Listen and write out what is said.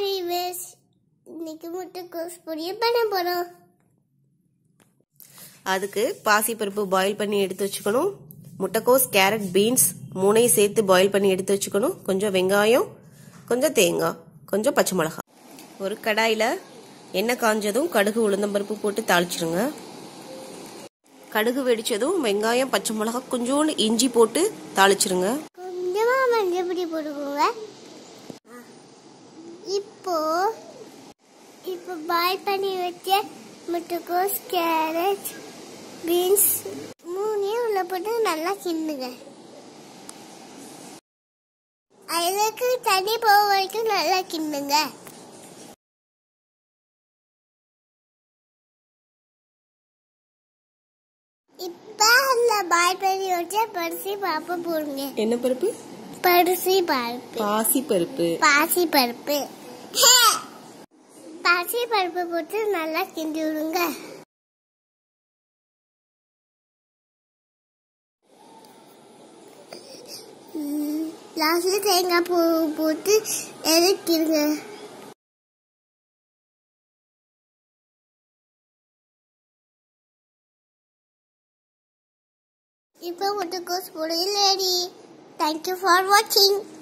viewers இன்னைக்கு முட்டைக்கோஸ் பொரியல் பண்ண போறோம் அதுக்கு பாசிப்பருப்பு பாயில் பண்ணி எடுத்து வச்சுக்கணும் முட்டைக்கோஸ் கேரட் பீன்ஸ் மூணையும் சேர்த்து பாயில் பண்ணி எடுத்து வச்சுக்கணும் கொஞ்சம் வெங்காயம் கொஞ்சம் தேங்காய் கொஞ்சம் பச்சை மிளகாய் ஒரு கடாயில் எண்ணெய் காஞ்சதும் கடுகு உளுந்தம்பருப்பு போட்டு தாளிச்சிருங்க கடுகு வெடிச்சதும் வெங்காயம் பச்சை மிளகாய் கொஞ்சோண்டு இஞ்சி போட்டு தாளிச்சிருங்க கொஞ்சமா மஞ்சள் பொடி போட்டுக்கோங்க இப்போ இப்போ பாயில் பண்ணி வச்ச முட்டைக்கோஸ் கேரட் பீன்ஸ் மூணையும் உள்ள போட்டு நல்லா கிண்டுங்க அதுக்கு தண்ணி போக வரைக்கும் நல்லா கிண்டுங்க இப்போ அந்த பாயில் பண்ணி வச்ச பரிசி பாப்பா போடுங்க என்ன பருப்பு பரிசி பருப்பு பாசிப்பருப்பு பாசி பருப்பு பாசி பருப்பு போட்டு நல்லா கிண்டி விடுங்க லாஸ்ட்ல தேங்காய் பூ போட்டு இறக்கிடுங்க இப்போ முட்டைக்கோஸ் பொரியல் ரெடி தேங்க்யூ ஃபார் வாட்சிங்